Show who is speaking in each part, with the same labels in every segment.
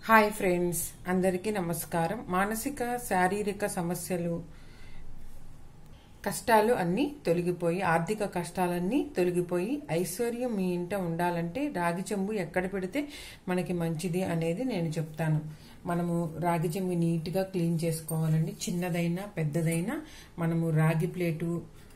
Speaker 1: hi friends అందరికీ నమస్కారం మానసిక శారీరక సమస్యలు కష్టాలు అన్నీ తొలగిపోయి ఆర్థిక కష్టాలన్నీ తొలగిపోయి ఐశ్వర్యం మీ ఇంట ఉండాలంటే రాగి చెంబు ఎక్కడ పెడితే మనకి మంచిది అనేది నేను చెప్తాను మనము రాగి చెంబు నీట్గా క్లీన్ చేసుకోవాలండి చిన్నదైనా పెద్దదైనా మనము రాగి ప్లేటు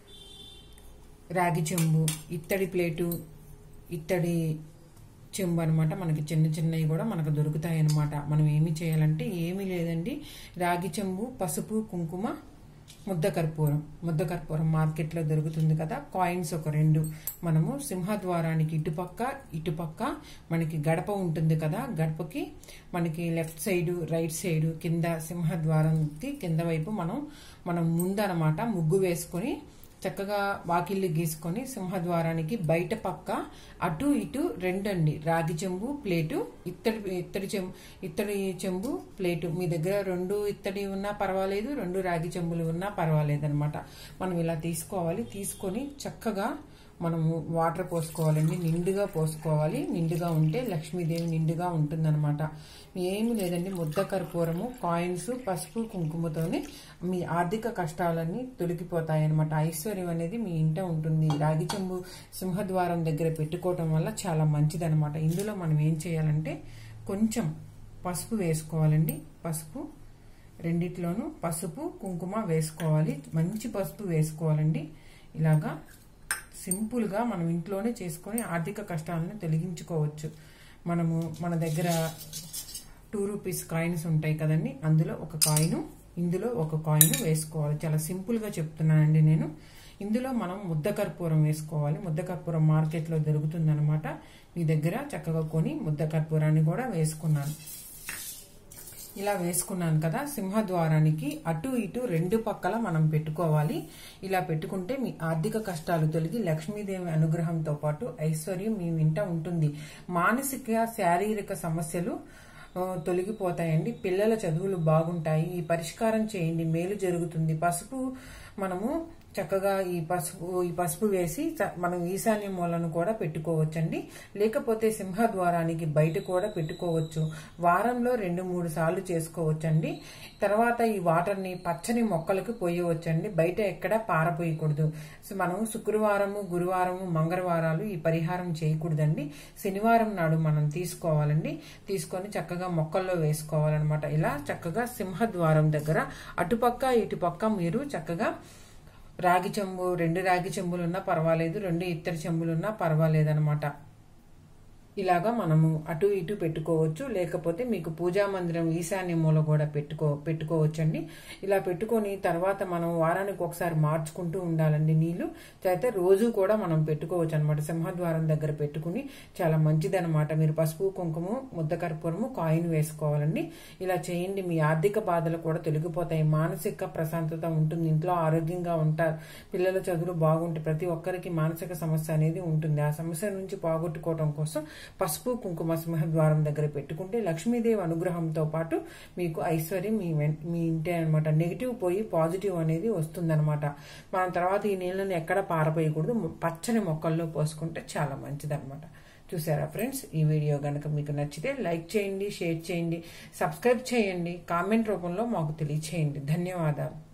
Speaker 1: రాగి చెంబు ఇత్తడి ప్లేటు ఇత్తడి చెంబు అనమాట మనకి చిన్న చిన్నవి కూడా మనకు దొరుకుతాయి అనమాట మనం ఏమి చేయాలంటే ఏమీ లేదండి రాగి చెంబు పసుపు కుంకుమ ముద్ద కర్పూరం ముద్ద కర్పూరం మార్కెట్లో దొరుకుతుంది కదా కాయిన్స్ ఒక రెండు మనము సింహద్వారానికి ఇటుపక్క ఇటుపక్క మనకి గడప ఉంటుంది కదా గడపకి మనకి లెఫ్ట్ సైడ్ రైట్ సైడ్ కింద సింహద్వారంకి కింద వైపు మనం మనం ముందనమాట ముగ్గు వేసుకొని చక్కగా వాకిళ్ళు గీసుకొని సింహద్వారానికి బయట పక్క అటు ఇటు రెండండి రాగి చెంబు ప్లేటు ఇత్తడి ఇత్తడి చెంబు ఇత్తడి చెంబు ప్లేటు మీ దగ్గర రెండు ఇత్తడి ఉన్నా పర్వాలేదు రెండు రాగి చెంబులు ఉన్నా పర్వాలేదు అనమాట మనం ఇలా తీసుకోవాలి తీసుకొని చక్కగా మనము వాటర్ పోసుకోవాలండి నిండుగా పోసుకోవాలి నిండుగా ఉంటే లక్ష్మీదేవి నిండుగా ఉంటుందన్నమాట ఏమి లేదండి ముద్ద కర్పూరము కాయిన్స్ పసుపు కుంకుమతోనే మీ ఆర్థిక కష్టాలన్నీ తొలగిపోతాయి అనమాట ఐశ్వర్యం అనేది మీ ఇంట ఉంటుంది రాగి చెంబు సింహద్వారం దగ్గర పెట్టుకోవటం వల్ల చాలా మంచిదనమాట ఇందులో మనం ఏం చేయాలంటే కొంచెం పసుపు వేసుకోవాలండి పసుపు రెండిట్లోనూ పసుపు కుంకుమ వేసుకోవాలి మంచి పసుపు వేసుకోవాలండి ఇలాగా సింపుల్గా మనం ఇంట్లోనే చేసుకొని ఆర్థిక కష్టాలను తొలగించుకోవచ్చు మనము మన దగ్గర టూ రూపీస్ కాయిన్స్ ఉంటాయి కదండి అందులో ఒక కాయిన్ ఇందులో ఒక కాయిన్ వేసుకోవాలి చాలా సింపుల్గా చెప్తున్నానండి నేను ఇందులో మనం ముద్ద కర్పూరం వేసుకోవాలి ముద్ద కర్పూరం మార్కెట్లో దొరుకుతుందనమాట మీ దగ్గర చక్కగా కొని ముద్ద కర్పూరాన్ని కూడా వేసుకున్నాను ఇలా వేసుకున్నాను కదా సింహద్వారానికి అటు ఇటు రెండు పక్కల మనం పెట్టుకోవాలి ఇలా పెట్టుకుంటే మీ ఆర్థిక కష్టాలు తొలగి లక్ష్మీదేవి అనుగ్రహంతో పాటు ఐశ్వర్యం మీ వెంట ఉంటుంది మానసిక శారీరక సమస్యలు తొలగిపోతాయండి పిల్లల చదువులు బాగుంటాయి ఈ పరిష్కారం చేయండి మేలు జరుగుతుంది పసుపు మనము చక్కగా ఈ పసుపు ఈ పసుపు వేసి మనం ఈశాన్య మూలను కూడా పెట్టుకోవచ్చండి లేకపోతే సింహద్వారానికి బయట కూడా పెట్టుకోవచ్చు వారంలో రెండు మూడు సార్లు చేసుకోవచ్చండి తర్వాత ఈ వాటర్ని పచ్చని మొక్కలకు పోయవచ్చండి బయట ఎక్కడ పారపోయకూడదు సో మనం శుక్రవారము గురువారము మంగళవారాలు ఈ పరిహారం చేయకూడదండి శనివారం నాడు మనం తీసుకోవాలండి తీసుకొని చక్కగా మొక్కల్లో వేసుకోవాలన్నమాట ఇలా చక్కగా సింహద్వారం దగ్గర అటుపక్క ఇటుపక్క మీరు చక్కగా రాగి చెంబు రెండు రాగి చెంబులు ఉన్నా పర్వాలేదు రెండు ఇత్తడి చెంబులు ఉన్నా పర్వాలేదు అనమాట ఇలాగా మనము అటు ఇటు పెట్టుకోవచ్చు లేకపోతే మీకు పూజా మందిరం ఈశాన్య మూల కూడా పెట్టుకో పెట్టుకోవచ్చండి ఇలా పెట్టుకొని తర్వాత మనం వారానికి ఒకసారి మార్చుకుంటూ ఉండాలండి నీళ్లు అయితే రోజు కూడా మనం పెట్టుకోవచ్చు అనమాట సింహద్వారం దగ్గర పెట్టుకుని చాలా మంచిదనమాట మీరు పసుపు కుంకుమ ముద్ద కర్పూరము కాయిన్ వేసుకోవాలండి ఇలా చేయండి మీ ఆర్థిక బాధలు కూడా తొలగిపోతాయి మానసిక ప్రశాంతత ఉంటుంది ఇంట్లో ఆరోగ్యంగా ఉంటారు పిల్లల చదువులు బాగుంటాయి ప్రతి ఒక్కరికి మానసిక సమస్య అనేది ఉంటుంది ఆ సమస్య నుంచి పోగొట్టుకోవడం కోసం పసుపు కుంకుమ సింహద్వారం దగ్గర పెట్టుకుంటే లక్ష్మీదేవి అనుగ్రహంతో పాటు మీకు ఐశ్వర్యం మీ మీ ఇంటే అనమాట నెగిటివ్ పోయి పాజిటివ్ అనేది వస్తుందన్నమాట మనం తర్వాత ఈ నీళ్ళని ఎక్కడ పారపోయకూడదు పచ్చని మొక్కల్లో పోసుకుంటే చాలా మంచిదన్నమాట చూసారా ఫ్రెండ్స్ ఈ వీడియో కనుక మీకు నచ్చితే లైక్ చేయండి షేర్ చేయండి సబ్స్క్రైబ్ చేయండి కామెంట్ రూపంలో మాకు తెలియచేయండి ధన్యవాదాలు